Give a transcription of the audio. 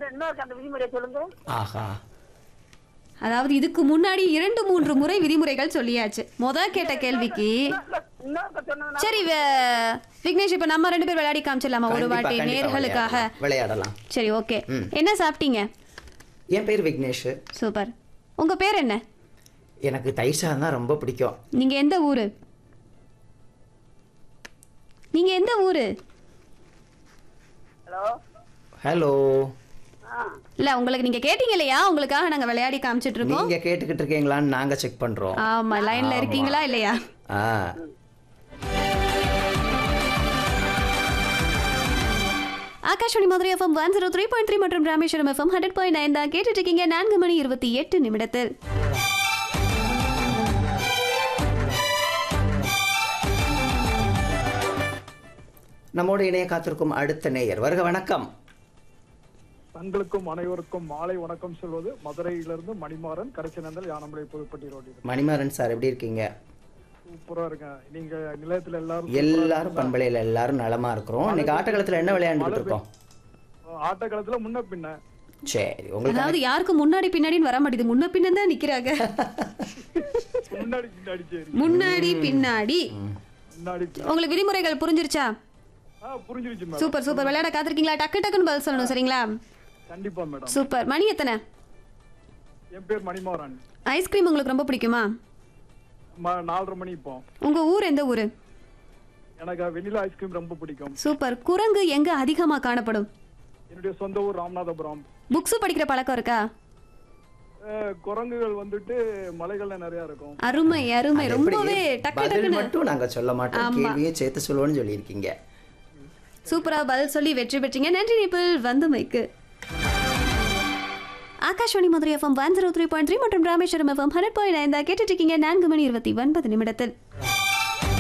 இந்த இன்னொரு அந்த விதிமுறை சொல்லுங்க ஆஹா அதாவது இதுக்கு முன்னாடி இரண்டு மூன்று முறை விதிமுறைகள் சொல்லியாச்சு முத கேட்ட கேள்விக்கு இன்னொரு சொன்னதுன்னா சரி வே- விக்னேஷ் இப்ப நம்ம ரெண்டு பேர் விளையாடி காமிச்சிடலாமா ஒரு கண்டிப்பா, வாட்டி கண்டிப்பா நேர்களுக்காக விளையாடலாம். விளையாடலாம் சரி ஓகே ம். என்ன சாப்பிட்டீங்க என் பேர் விக்னேஷ் சூப்பர் உங்க பேர் என்ன எனக்கு தயிர் சாதம் தான் ரொம்ப பிடிக்கும் நீங்க எந்த ஊரு நீங்க எந்த ஊரு ஹலோ ஹலோ ஆ இல்ல உங்களுக்கு நீங்க கேட்டீங்க இல்லையா உங்களுக்காக நாங்க விளையாடி காமிச்சிட்டு இருக்கோம் நீங்க கேட்டுக்கிட்டு இருக்கீங்களான்னு நாங்க செக் பண்றோம் ஆமா லைன்ல ஆமா. இருக்கீங்களா இல்லையா ஆ Akashvani Madurai FM one zero three point three மற்றும் Rameswaram FM hundred point nine தான் கேட்டுட்டு இருக்கீங்க நான்கு மணி இருபத்தி எட்டு நிமிடத்தில் நம்மோடு இணைய காத்திருக்கும் அடுத்த நேயர் வருக வணக்கம் தங்களுக்கும் அனைவருக்கும் மாலை வணக்கம் சொல்வது மதுரையிலிருந்து மணிமாறன் கரைச்சநந்தல் யானமலை புதுப்பட்டி ரோடு மணிமாறன் சார் எப்படி இருக்கீங்க சூப்பரா இருக்கேன் நீங்க நிலையத்துல எல்லாரும் எல்லாரும் பண்பலையில் எல்லாரும் நலமா இருக்கிறோம் இன்னைக்கு ஆட்டக்காலத்துல என்ன விளையாண்டுட்டு இருக்கோம் ஆட்ட காலத்துல முன்ன பின்ன சரி உங்களுக்கு அதாவது யாருக்கும் முன்னாடி பின்னாடின்னு வர மாட்டேது முன்ன பின்ன தான் நிக்கிறாங்க முன்னாடி பின்னாடி சரி முன்னாடி பின்னாடி முன்னாடி பின்ன. உங்களுக்கு விதிமுறைகள் புரிஞ்சிருச்சா ஆ புரிஞ்சிருச்சு மேடம் சூப்பர் சூப்பர் விளையாட காத்திருக்கீங்களா டக்கு டக்குன்னு பதில் சொல்லணும் சரிங்களா கண்டிப்பா மேடம் சூப்பர் மணி எத்தனை என் பேர் மணிமாறன் ஐஸ்கிரீம் உங்களுக்கு ரொம்ப பிடிக்குமா ம- நாலரை மணி இப்போ உங்க ஊர் எந்த ஊரு எனக்கு வெண்ணிலா ஐஸ்கிரீம் ரொம்ப பிடிக்கும் சூப்பர் குரங்கு எங்க அதிகமா காணப்படும் என்னுடைய சொந்த ஊர் ராமநாதபுரம் புக்ஸ் படிக்கிற பழக்கம் இருக்கா அஹ், குரங்குகள் வந்துட்டு மலைகள்ல நிறைய இருக்கும் அருமை அருமை அது எப்படி? ரொம்பவே டக்கு பதில் டக்குன்னு மட்டும் நாங்க சொல்ல மாட்டோம் ஆமா. கேள்வியும் சேர்த்து சொல்லுவோம்னு சொல்லியிருக்கீங்க சூப்பரா பதில் சொல்லி வெற்றி பெற்றீங்க நன்றி நிபிள் வந்தமைக்கு Akashvani Madurai FM one zero three point three மற்றும் ராமேஸ்வரம் எஃப்எம் ஹண்ட்ரட் பாயிண்ட் ஐந்தா கேட்டுட்டு இருக்கீங்க நான்கு மணி இருபத்தி ஒன்பது நிமிடத்தில்